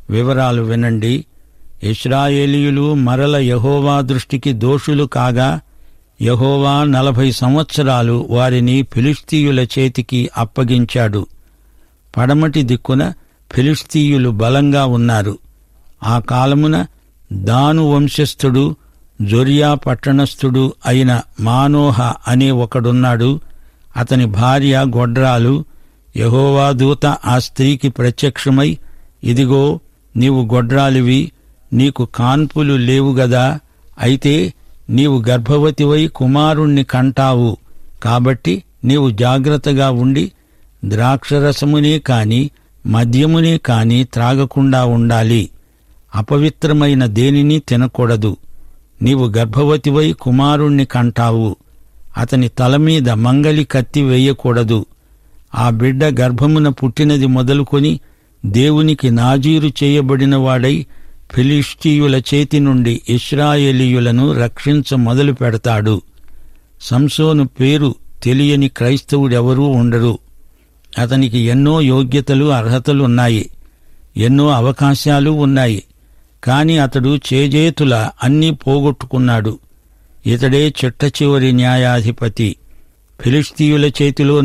వివరాలు వినండి ఇస్రాయేలీయులు మరల యహోవా దృష్టికి దోషులు కాగా యహోవా నలభై సంవత్సరాలు వారిని ఫిలిస్తీయుల చేతికి అప్పగించాడు పడమటి దిక్కున ఫిలిస్తీయులు బలంగా ఉన్నారు ఆ కాలమున దాను వంశస్థుడు జొరియా పట్టణస్థుడు అయిన మానోహ అనే ఒకడున్నాడు అతని భార్య గొడ్రాలు యహోవా దూత ఆ స్త్రీకి ప్రత్యక్షమై ఇదిగో నీవు గొడ్రాలివి నీకు కాన్పులు లేవు గదా అయితే నీవు గర్భవతివై కుమారుణ్ణి కంటావు కాబట్టి నీవు జాగ్రత్తగా ఉండి ద్రాక్షరసమునే కాని మద్యమునే కాని త్రాగకుండా ఉండాలి అపవిత్రమైన దేనిని తినకూడదు నీవు గర్భవతివై కుమారుణ్ణి కంటావు అతని తల మీద మంగలి కత్తి వేయకూడదు ఆ బిడ్డ గర్భమున పుట్టినది మొదలుకొని దేవునికి నాజీరు చేయబడిన వాడై ఫిలిష్తీయుల చేతి నుండి ఇస్రాయేలీయులను రక్షించ మొదలు పెడతాడు సంసోను పేరు తెలియని క్రైస్తవుడెవరూ ఉండరు అతనికి ఎన్నో యోగ్యతలు అర్హతలు ఉన్నాయి ఎన్నో అవకాశాలు ఉన్నాయి కాని అతడు చేజేతుల అన్నీ పోగొట్టుకున్నాడు ఇతడే చిట్ట చివరి న్యాయాధిపతి ఫిలిస్తీయుల చేతిలో